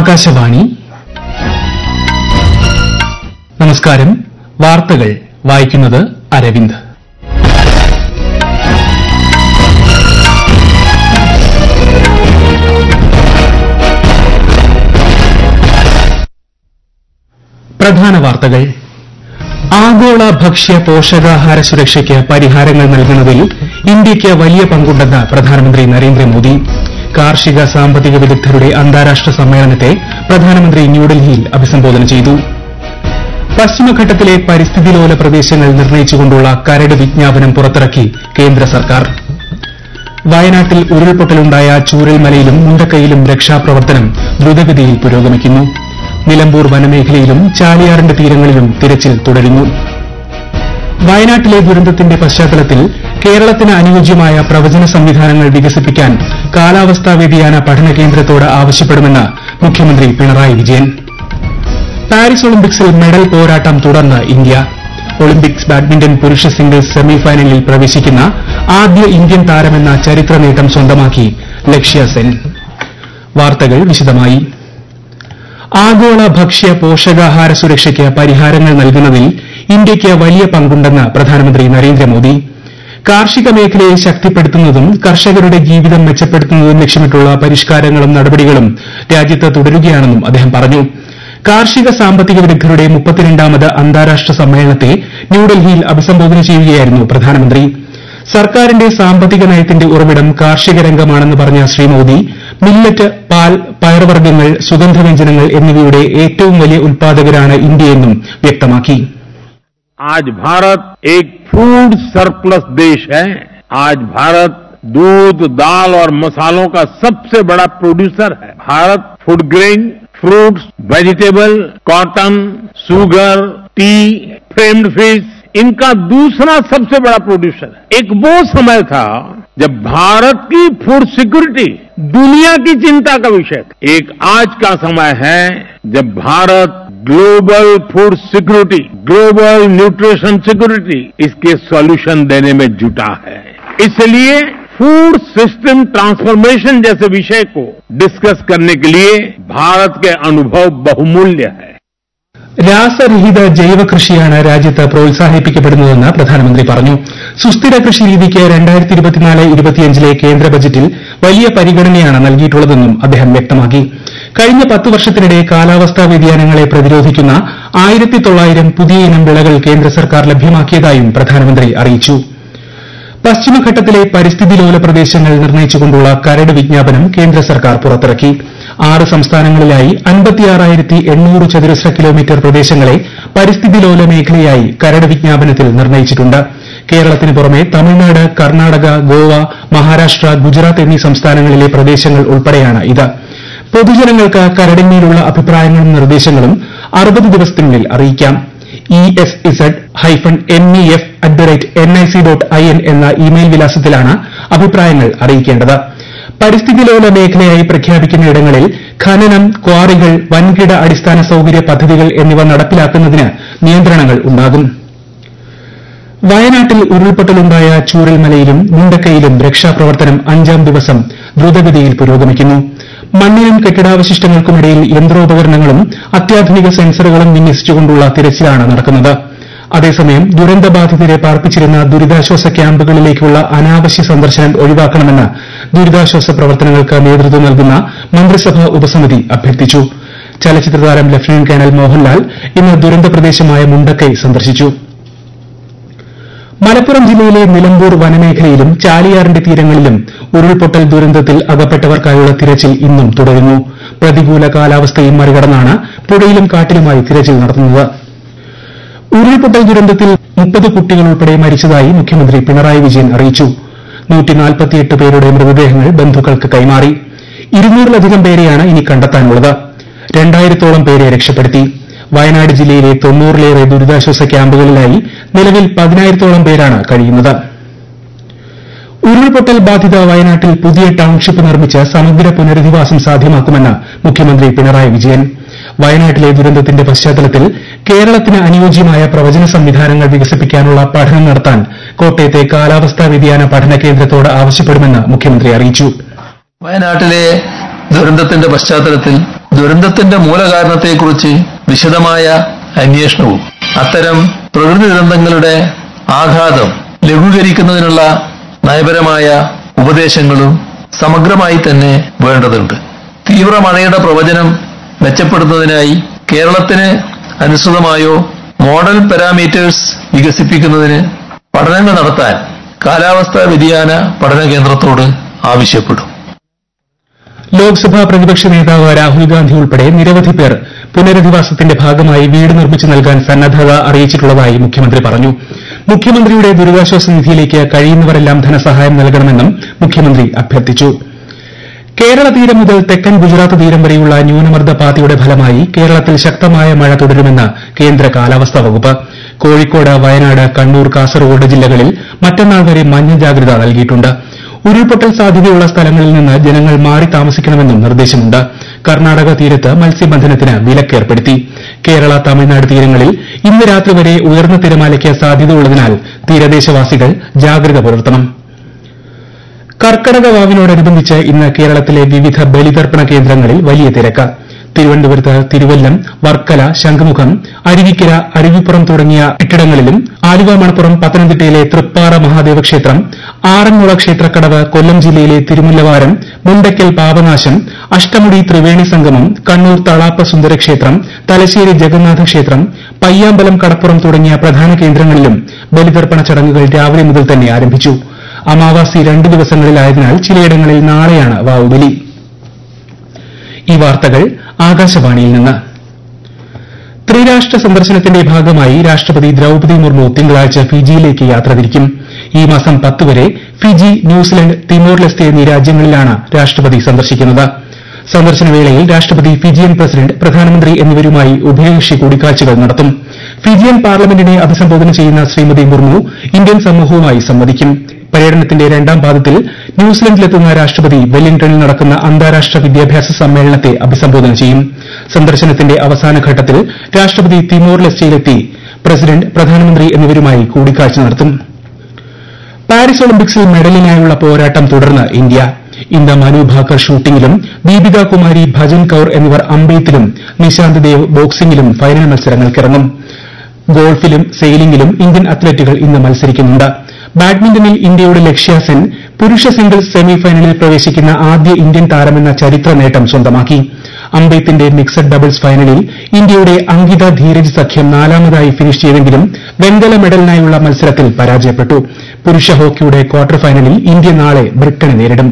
ആകാശവാണി നമസ്കാരം വാർത്തകൾ വായിക്കുന്നത് അരവിന്ദ് പ്രധാന വാർത്തകൾ ആഗോള ഭക്ഷ്യ പോഷകാഹാര സുരക്ഷയ്ക്ക് പരിഹാരങ്ങൾ നൽകുന്നതിൽ ഇന്ത്യയ്ക്ക് വലിയ പങ്കുണ്ടെന്ന് പ്രധാനമന്ത്രി നരേന്ദ്രമോദി കാർഷിക സാമ്പത്തിക വിദഗ്ധരുടെ അന്താരാഷ്ട്ര സമ്മേളനത്തെ പ്രധാനമന്ത്രി ന്യൂഡൽഹിയിൽ അഭിസംബോധന ചെയ്തു പശ്ചിമഘട്ടത്തിലെ പരിസ്ഥിതിലോല പ്രദേശങ്ങൾ നിർണയിച്ചുകൊണ്ടുള്ള കരട് വിജ്ഞാപനം പുറത്തിറക്കി കേന്ദ്ര സർക്കാർ വയനാട്ടിൽ ഉരുൾപൊട്ടലുണ്ടായ ചൂരൽമലയിലും മുണ്ടക്കയിലും രക്ഷാപ്രവർത്തനം ദ്രുതഗതിയിൽ പുരോഗമിക്കുന്നു നിലമ്പൂർ വനമേഖലയിലും ചാലിയാറിന്റെ തീരങ്ങളിലും തിരച്ചിൽ തുടരുന്നു വയനാട്ടിലെ ദുരന്തത്തിന്റെ പശ്ചാത്തലത്തിൽ കേരളത്തിന് അനുയോജ്യമായ പ്രവചന സംവിധാനങ്ങൾ വികസിപ്പിക്കാൻ കാലാവസ്ഥാ വ്യതിയാന പഠന കേന്ദ്രത്തോട് ആവശ്യപ്പെടുമെന്ന് മുഖ്യമന്ത്രി പിണറായി വിജയൻ പാരീസ് ഒളിമ്പിക്സിൽ മെഡൽ പോരാട്ടം തുടർന്ന് ഇന്ത്യ ഒളിമ്പിക്സ് ബാഡ്മിന്റൺ പുരുഷ സിംഗിൾസ് സെമിഫൈനലിൽ പ്രവേശിക്കുന്ന ആദ്യ ഇന്ത്യൻ താരമെന്ന ചരിത്ര നേട്ടം സ്വന്തമാക്കി ലക്ഷ്യ സെൻ വാർത്തകൾ വിശദമായി ആഗോള ഭക്ഷ്യ പോഷകാഹാര സുരക്ഷയ്ക്ക് പരിഹാരങ്ങൾ നൽകുന്നതിൽ ഇന്ത്യയ്ക്ക് വലിയ പങ്കുണ്ടെന്ന് പ്രധാനമന്ത്രി നരേന്ദ്രമോദി കാർഷിക മേഖലയെ ശക്തിപ്പെടുത്തുന്നതും കർഷകരുടെ ജീവിതം മെച്ചപ്പെടുത്തുന്നതും ലക്ഷ്യമിട്ടുള്ള പരിഷ്കാരങ്ങളും നടപടികളും രാജ്യത്ത് തുടരുകയാണെന്നും അദ്ദേഹം പറഞ്ഞു കാർഷിക സാമ്പത്തിക വിദഗ്ധരുടെ മുപ്പത്തിരണ്ടാമത് അന്താരാഷ്ട്ര സമ്മേളനത്തെ ന്യൂഡൽഹിയിൽ അഭിസംബോധന ചെയ്യുകയായിരുന്നു പ്രധാനമന്ത്രി സർക്കാരിന്റെ സാമ്പത്തിക നയത്തിന്റെ ഉറവിടം കാർഷിക രംഗമാണെന്ന് പറഞ്ഞ ശ്രീ മോദി മില്ലറ്റ് പാൽ പയർവർഗ്ഗങ്ങൾ സുഗന്ധവ്യഞ്ജനങ്ങൾ എന്നിവയുടെ ഏറ്റവും വലിയ ഉൽപാദകരാണ് ഇന്ത്യയെന്നും വ്യക്തമാക്കി आज भारत एक फूड सरप्लस देश है आज भारत दूध दाल और मसालों का सबसे बड़ा प्रोड्यूसर है Bharat food grain fruits vegetable cotton sugar tea फ्रेम्ड फिश इनका दूसरा सबसे बड़ा प्रोड्यूसर है एक वो समय था जब भारत की फूड सिक्योरिटी दुनिया की चिंता का विषय था एक आज का समय है जब Bharat global food security global nutrition security इसके सॉल्यूशन देने में जुटा है इसलिए फूड सिस्टम ट्रांसफॉर्मेशन जैसे विषय को डिस्कस करने के लिए भारत के अनुभव बहुमूल्य है രാസരഹിത ജൈവ കൃഷിയാണ് രാജ്യത്ത് പ്രോത്സാഹിപ്പിക്കപ്പെടുന്നതെന്ന് പ്രധാനമന്ത്രി പറഞ്ഞു സുസ്ഥിര കൃഷി രീതിക്ക് രണ്ടായിരത്തി ഇരുപത്തിനാല് ഇരുപത്തിയഞ്ചിലെ കേന്ദ്ര ബജറ്റിൽ വലിയ പരിഗണനയാണ് നൽകിയിട്ടുള്ളതെന്നും അദ്ദേഹം വ്യക്തമാക്കി കഴിഞ്ഞ പത്ത് വർഷത്തിനിടെ കാലാവസ്ഥാ വ്യതിയാനങ്ങളെ പ്രതിരോധിക്കുന്ന ആയിരത്തി തൊള്ളായിരം പുതിയ ഇനം വിളകൾ കേന്ദ്ര സർക്കാർ ലഭ്യമാക്കിയതായും പ്രധാനമന്ത്രി അറിയിച്ചു പശ്ചിമഘട്ടത്തിലെ പരിസ്ഥിതി ലോല പ്രദേശങ്ങൾ നിർണയിച്ചുകൊണ്ടുള്ള കരട് വിജ്ഞാപനം കേന്ദ്ര സർക്കാർ പുറത്തിറക്കി ആറ് സംസ്ഥാനങ്ങളിലായി അൻപത്തിയാറായിരത്തി എണ്ണൂറ് ചതുരശ്ര കിലോമീറ്റർ പ്രദേശങ്ങളെ പരിസ്ഥിതി ലോല മേഖലയായി കരട് വിജ്ഞാപനത്തിൽ നിർണയിച്ചിട്ടുണ്ട് കേരളത്തിന് പുറമെ തമിഴ്നാട് കർണാടക ഗോവ മഹാരാഷ്ട്ര ഗുജറാത്ത് എന്നീ സംസ്ഥാനങ്ങളിലെ പ്രദേശങ്ങൾ ഉൾപ്പെടെയാണ് ഇത് പൊതുജനങ്ങൾക്ക് കരടിന്മേലുള്ള അഭിപ്രായങ്ങളും നിർദ്ദേശങ്ങളും അറുപത് ദിവസത്തിനുള്ളിൽ അറിയിക്കാം E S Z hyphen M E F at the rate N I C dot I N എന്ന ഇമെയിൽ വിലാസത്തിലാണ് അഭിപ്രായങ്ങൾ അറിയിക്കേണ്ടത് പരിസ്ഥിതി ലോല മേഖലയായി പ്രഖ്യാപിക്കുന്ന ഇടങ്ങളിൽ ഖനനം ക്വാറികൾ വൻകിട അടിസ്ഥാന സൌകര്യ പദ്ധതികൾ എന്നിവ നടപ്പിലാക്കുന്നതിന് നിയന്ത്രണങ്ങൾ ഉണ്ടാകും വയനാട്ടിൽ ഉരുൾപൊട്ടലുണ്ടായ ചൂരൽമലയിലും മുണ്ടക്കയിലും രക്ഷാപ്രവർത്തനം അഞ്ചാം ദിവസം ദ്രുതഗതിയിൽ പുരോഗമിക്കുന്നു മണ്ണിനും കെട്ടിടാവശിഷ്ടങ്ങൾക്കുമിടയിൽ യന്ത്രോപകരണങ്ങളും അത്യാധുനിക സെൻസറുകളും വിന്യസിച്ചുകൊണ്ടുള്ള തിരച്ചിലാണ് നടക്കുന്നത് അതേസമയം ദുരന്തബാധിതരെ പാർപ്പിച്ചിരുന്ന ദുരിതാശ്വാസ ക്യാമ്പുകളിലേക്കുള്ള അനാവശ്യ സന്ദർശനം ഒഴിവാക്കണമെന്ന് ദുരിതാശ്വാസ പ്രവർത്തനങ്ങൾക്ക് നേതൃത്വം നൽകുന്ന മന്ത്രിസഭാ ഉപസമിതി അഭ്യർത്ഥിച്ചു ചലച്ചിത്രതാരം ലഫ്റ്റനന്റ് കേണൽ മോഹൻലാൽ ഇന്ന് ദുരന്ത പ്രദേശമായ മുണ്ടക്കൈ സന്ദർശിച്ചു മലപ്പുറം ജില്ലയിലെ നിലമ്പൂർ വനമേഖലയിലും ചാലിയാറിന്റെ തീരങ്ങളിലും ഉരുൾപൊട്ടൽ ദുരന്തത്തിൽ അകപ്പെട്ടവർക്കായുള്ള തിരച്ചിൽ ഇന്നും തുടരുന്നു പ്രതികൂല കാലാവസ്ഥയും മറികടന്നാണ് പുഴയിലും കാട്ടിലുമായി തിരച്ചിൽ നടത്തുന്നത് ഉരുൾപൊട്ടൽ ദുരന്തത്തിൽ മുപ്പത് കുട്ടികൾ ഉൾപ്പെടെ മരിച്ചതായി മുഖ്യമന്ത്രി പിണറായി വിജയൻ അറിയിച്ചു പേരുടെ മൃതദേഹങ്ങൾ ബന്ധുക്കൾക്ക് കൈമാറി ഇരുന്നൂറിലധികം പേരെയാണ് ഇനി കണ്ടെത്താനുള്ളത് രണ്ടായിരത്തോളം പേരെ രക്ഷപ്പെടുത്തി വയനാട് ജില്ലയിലെ തൊണ്ണൂറിലേറെ ദുരിതാശ്വാസ ക്യാമ്പുകളിലായി നിലവിൽ പതിനായിരത്തോളം പേരാണ് കഴിയുന്നത് ഉരുൾപൊട്ടൽ ബാധിത വയനാട്ടിൽ പുതിയ ടൌൺഷിപ്പ് നിർമ്മിച്ച് സമഗ്ര പുനരധിവാസം സാധ്യമാക്കുമെന്ന് മുഖ്യമന്ത്രി പിണറായി വിജയൻ വയനാട്ടിലെ ദുരന്തത്തിന്റെ പശ്ചാത്തലത്തിൽ കേരളത്തിന് അനുയോജ്യമായ പ്രവചന സംവിധാനങ്ങൾ വികസിപ്പിക്കാനുള്ള പഠനം നടത്താൻ കോട്ടയത്തെ കാലാവസ്ഥാ വ്യതിയാന പഠന കേന്ദ്രത്തോട് ആവശ്യപ്പെടുമെന്ന് മുഖ്യമന്ത്രി അറിയിച്ചു വയനാട്ടിലെ ദുരന്തത്തിന്റെ പശ്ചാത്തലത്തിൽ ദുരന്തത്തിന്റെ മൂലകാരണത്തെക്കുറിച്ച് വിശദമായ അന്വേഷണവും അത്തരം പ്രകൃതി ദുരന്തങ്ങളുടെ ആഘാതം ലഘൂകരിക്കുന്നതിനുള്ള നയപരമായ ഉപദേശങ്ങളും സമഗ്രമായി തന്നെ വേണ്ടതുണ്ട് തീവ്ര മഴയുടെ പ്രവചനം മെച്ചപ്പെടുത്തുന്നതിനായി കേരളത്തിന് അനുസൃതമായോ മോഡൽ പാരാമീറ്റേഴ്സ് വികസിപ്പിക്കുന്നതിന് പഠനങ്ങൾ നടത്താൻ കാലാവസ്ഥാ വ്യതിയാന പഠന കേന്ദ്രത്തോട് ആവശ്യപ്പെടും ലോക്സഭാ പ്രതിപക്ഷ നേതാവ് രാഹുൽ ഗാന്ധി ഉൾപ്പെടെ നിരവധി പേർ പുനരധിവാസത്തിന്റെ ഭാഗമായി വീട് നിർമ്മിച്ചു നൽകാൻ സന്നദ്ധത അറിയിച്ചിട്ടുള്ളതായി മുഖ്യമന്ത്രി പറഞ്ഞു മുഖ്യമന്ത്രിയുടെ ദുരിതാശ്വാസ നിധിയിലേക്ക് കഴിയുന്നവരെല്ലാം ധനസഹായം നൽകണമെന്നും മുഖ്യമന്ത്രി അഭ്യർത്ഥിച്ചു കേരള തീരം മുതൽ തെക്കൻ ഗുജറാത്ത് തീരം വരെയുള്ള ന്യൂനമർദ്ദ പാത്തിയുടെ ഫലമായി കേരളത്തിൽ ശക്തമായ മഴ തുടരുമെന്ന് കേന്ദ്ര കാലാവസ്ഥാ വകുപ്പ് കോഴിക്കോട് വയനാട് കണ്ണൂർ കാസർഗോഡ് ജില്ലകളിൽ മറ്റന്നാൾ വരെ മഞ്ഞ ജാഗ്രത നൽകിയിട്ടുണ്ട് ഉരുൾപൊട്ടൽ സാധ്യതയുള്ള സ്ഥലങ്ങളിൽ നിന്ന് ജനങ്ങൾ മാറി താമസിക്കണമെന്നും നിർദ്ദേശമുണ്ട് കർണാടക തീരത്ത് മത്സ്യബന്ധനത്തിന് വിലക്കേർപ്പെടുത്തി കേരള തമിഴ്നാട് തീരങ്ങളിൽ ഇന്ന് രാത്രി വരെ ഉയർന്ന തിരമാലയ്ക്ക് സാധ്യതയുള്ളതിനാൽ തീരദേശവാസികൾ ജാഗ്രത പുലർത്തണം കർക്കടക വാവിനോടനുബന്ധിച്ച് ഇന്ന് കേരളത്തിലെ വിവിധ ബലിതർപ്പണ കേന്ദ്രങ്ങളിൽ വലിയ തിരക്ക് തിരുവനന്തപുരത്ത് തിരുവല്ലം വർക്കല ശംഖുമുഖം അരുവിക്കര അരുവിപ്പുറം തുടങ്ങിയ ഇട്ടിടങ്ങളിലും ആലുവ മണപ്പുറം പത്തനംതിട്ടയിലെ തൃപ്പാറ മഹാദേവ ക്ഷേത്രം ആറന്മുള ക്ഷേത്രക്കടവ് കൊല്ലം ജില്ലയിലെ തിരുമുല്ലവാരം മുണ്ടയ്ക്കൽ പാപനാശം അഷ്ടമുടി ത്രിവേണി സംഗമം കണ്ണൂർ തളാപ്പ സുന്ദരക്ഷേത്രം തലശ്ശേരി ജഗന്നാഥ ക്ഷേത്രം പയ്യാമ്പലം കടപ്പുറം തുടങ്ങിയ പ്രധാന കേന്ദ്രങ്ങളിലും ബലിതർപ്പണ ചടങ്ങുകൾ രാവിലെ മുതൽ തന്നെ ആരംഭിച്ചു അമാവാസി രണ്ട് ദിവസങ്ങളിലായതിനാൽ ചിലയിടങ്ങളിൽ നാളെയാണ് വാവുബലി ഈ വാർത്തകൾ ആകാശവാണിയിൽ നിന്ന് ത്രിരാഷ്ട്ര സന്ദർശനത്തിന്റെ ഭാഗമായി രാഷ്ട്രപതി ദ്രൌപദി മുർമു തിങ്കളാഴ്ച ഫിജിയിലേക്ക് യാത്ര തിരിക്കും ഈ മാസം പത്ത് വരെ ഫിജി ന്യൂസിലൻഡ് തിമോർ ലെസ്തെ എന്നീ രാജ്യങ്ങളിലാണ് രാഷ്ട്രപതി സന്ദർശിക്കുന്നത് സന്ദർശനവേളയിൽ രാഷ്ട്രപതി ഫിജിയൻ പ്രസിഡന്റ് പ്രധാനമന്ത്രി എന്നിവരുമായി ഉഭയകക്ഷി കൂടിക്കാഴ്ചകൾ നടത്തും ഫിജിയൻ പാർലമെന്റിനെ അഭിസംബോധന ചെയ്യുന്ന ശ്രീമതി മുർമു ഇന്ത്യൻ സമൂഹവുമായി സംവദിക്കും പര്യടനത്തിന്റെ രണ്ടാം പാദത്തിൽ ന്യൂസിലൻഡിലെത്തുന്ന രാഷ്ട്രപതി വെല്ലിംഗ്ടണിൽ നടക്കുന്ന അന്താരാഷ്ട്ര വിദ്യാഭ്യാസ സമ്മേളനത്തെ അഭിസംബോധന ചെയ്യും സന്ദർശനത്തിന്റെ അവസാന ഘട്ടത്തിൽ രാഷ്ട്രപതി തിമോർ ലെസ്റ്റയിലെത്തി പ്രസിഡന്റ് പ്രധാനമന്ത്രി എന്നിവരുമായി കൂടിക്കാഴ്ച നടത്തും പാരീസ് ഒളിമ്പിക്സിൽ മെഡലിനായുള്ള പോരാട്ടം തുടർന്ന് ഇന്ത്യ ഇന്ന് മനു ഭാക്കർ ഷൂട്ടിംഗിലും ദീപിക കുമാരി ഭജൻ കൌർ എന്നിവർ അമ്പെയ്ത്തിലും നിശാന്ത് ദേവ് ബോക്സിംഗിലും ഫൈനൽ മത്സരങ്ങൾക്കിറങ്ങും ഗോൾഫിലും സെയിലിംഗിലും ഇന്ത്യൻ അത്ലറ്റുകൾ ഇന്ന് മത്സരിക്കുന്നുണ്ട് ബാഡ്മിന്റണിൽ ഇന്ത്യയുടെ ലക്ഷ്യ സെൻ പുരുഷ സിംഗിൾസ് സെമിഫൈനലിൽ പ്രവേശിക്കുന്ന ആദ്യ ഇന്ത്യൻ താരമെന്ന ചരിത്ര നേട്ടം സ്വന്തമാക്കി അമ്പെയ്ത്തിന്റെ മിക്സഡ് ഡബിൾസ് ഫൈനലിൽ ഇന്ത്യയുടെ അങ്കിത ധീരജ് സഖ്യം നാലാമതായി ഫിനിഷ് ചെയ്തെങ്കിലും വെങ്കല മെഡലിനായുള്ള മത്സരത്തിൽ പരാജയപ്പെട്ടു പുരുഷ ഹോക്കിയുടെ ക്വാർട്ടർ ഫൈനലിൽ ഇന്ത്യ നാളെ ബ്രിട്ടനെ നേരിടും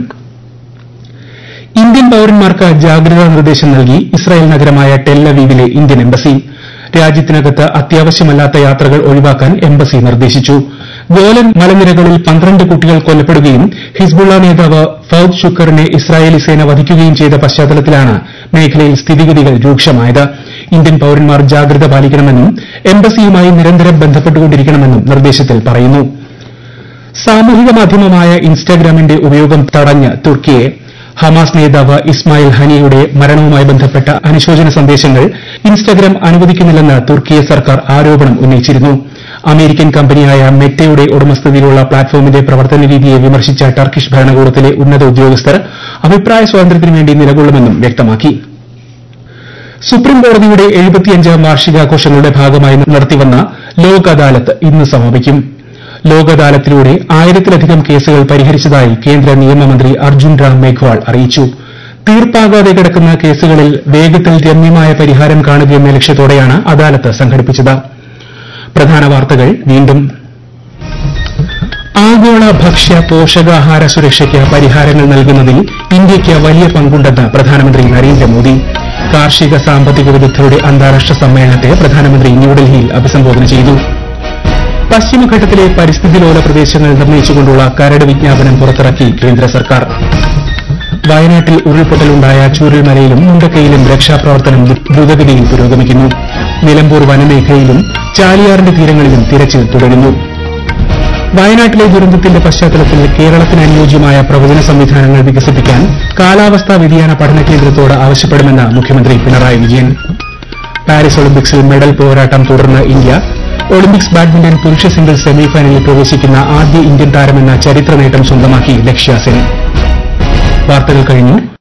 ഇന്ത്യൻ പൌരന്മാർക്ക് ജാഗ്രതാ നിർദ്ദേശം നൽകി ഇസ്രായേൽ നഗരമായ ടെല്ലവീവിലെ ഇന്ത്യൻ എംബസി രാജ്യത്തിനകത്ത് അത്യാവശ്യമല്ലാത്ത യാത്രകൾ ഒഴിവാക്കാൻ എംബസി നിർദ്ദേശിച്ചു ഗോലൻ മലനിരകളിൽ പന്ത്രണ്ട് കുട്ടികൾ കൊല്ലപ്പെടുകയും ഹിസ്ബുള്ള നേതാവ് ഫൌദ് ഷുക്കറിനെ ഇസ്രായേലി സേന വധിക്കുകയും ചെയ്ത പശ്ചാത്തലത്തിലാണ് മേഖലയിൽ സ്ഥിതിഗതികൾ രൂക്ഷമായത് ഇന്ത്യൻ പൌരന്മാർ ജാഗ്രത പാലിക്കണമെന്നും എംബസിയുമായി നിരന്തരം ബന്ധപ്പെട്ടുകൊണ്ടിരിക്കണമെന്നും നിർദ്ദേശത്തിൽ പറയുന്നു സാമൂഹിക മാധ്യമമായ ഇൻസ്റ്റാഗ്രാമിന്റെ ഉപയോഗം തടഞ്ഞ് തുർക്കിയെ ഹമാസ് നേതാവ് ഇസ്മായിൽ ഹനിയുടെ മരണവുമായി ബന്ധപ്പെട്ട അനുശോചന സന്ദേശങ്ങൾ ഇൻസ്റ്റാഗ്രാം അനുവദിക്കുന്നില്ലെന്ന് തുർക്കിയ സർക്കാർ ആരോപണം ഉന്നയിച്ചിരുന്നു അമേരിക്കൻ കമ്പനിയായ മെറ്റയുടെ ഉടമസ്ഥതയിലുള്ള പ്ലാറ്റ്ഫോമിന്റെ പ്രവർത്തന രീതിയെ വിമർശിച്ച ടർക്കിഷ് ഭരണകൂടത്തിലെ ഉന്നത ഉദ്യോഗസ്ഥർ അഭിപ്രായ സ്വാതന്ത്ര്യത്തിനു വേണ്ടി നിലകൊള്ളുമെന്നും വ്യക്തമാക്കി സുപ്രീം കോടതിയുടെ എഴുപത്തിയഞ്ചാം വാർഷികാഘോഷങ്ങളുടെ ഭാഗമായി നടത്തിവന്ന ലോക് അദാലത്ത് ഇന്ന് സമാപിക്കും ലോക് അദാലത്തിലൂടെ ആയിരത്തിലധികം കേസുകൾ പരിഹരിച്ചതായി കേന്ദ്ര നിയമമന്ത്രി അർജുൻ റാം മേഘ്വാൾ അറിയിച്ചു തീർപ്പാകാതെ കിടക്കുന്ന കേസുകളിൽ വേഗത്തിൽ രമ്യമായ പരിഹാരം കാണുകയെന്ന ലക്ഷ്യത്തോടെയാണ് അദാലത്ത് സംഘടിപ്പിച്ചത് പ്രധാന വാർത്തകൾ വീണ്ടും ആഗോള ഭക്ഷ്യ പോഷകാഹാര സുരക്ഷയ്ക്ക് പരിഹാരങ്ങൾ നൽകുന്നതിൽ ഇന്ത്യയ്ക്ക് വലിയ പങ്കുണ്ടെന്ന് പ്രധാനമന്ത്രി നരേന്ദ്രമോദി കാർഷിക സാമ്പത്തിക വിദഗ്ധരുടെ അന്താരാഷ്ട്ര സമ്മേളനത്തെ പ്രധാനമന്ത്രി ന്യൂഡൽഹിയിൽ അഭിസംബോധന ചെയ്തു പശ്ചിമഘട്ടത്തിലെ പരിസ്ഥിതി ലോല പ്രദേശങ്ങൾ നിർണ്ണയിച്ചുകൊണ്ടുള്ള കരട് വിജ്ഞാപനം പുറത്തിറക്കി കേന്ദ്ര സർക്കാർ വയനാട്ടിൽ ഉരുൾപൊട്ടലുണ്ടായ ചൂരൽമലയിലും മുണ്ടക്കയിലും രക്ഷാപ്രവർത്തനം ദ്രുതഗതിയിൽ പുരോഗമിക്കുന്നു നിലമ്പൂർ വനമേഖലയിലും ചാലിയാറിന്റെ തീരങ്ങളിലും തിരച്ചിൽ തുടരുന്നു വയനാട്ടിലെ ദുരന്തത്തിന്റെ പശ്ചാത്തലത്തിൽ കേരളത്തിന് അനുയോജ്യമായ പ്രവചന സംവിധാനങ്ങൾ വികസിപ്പിക്കാൻ കാലാവസ്ഥാ വ്യതിയാന പഠന കേന്ദ്രത്തോട് ആവശ്യപ്പെടുമെന്ന് മുഖ്യമന്ത്രി പിണറായി വിജയൻ പാരീസ് ഒളിമ്പിക്സിൽ മെഡൽ പോരാട്ടം തുടർന്ന് ഇന്ത്യ ഒളിമ്പിക്സ് ബാഡ്മിന്റൺ പുരുഷ സിംഗിൾസ് സെമിഫൈനലിൽ പ്രവേശിക്കുന്ന ആദ്യ ഇന്ത്യൻ താരമെന്ന ചരിത്ര നേട്ടം സ്വന്തമാക്കി ലക്ഷ്യ സെൻ വാർത്തകൾ കഴിഞ്ഞു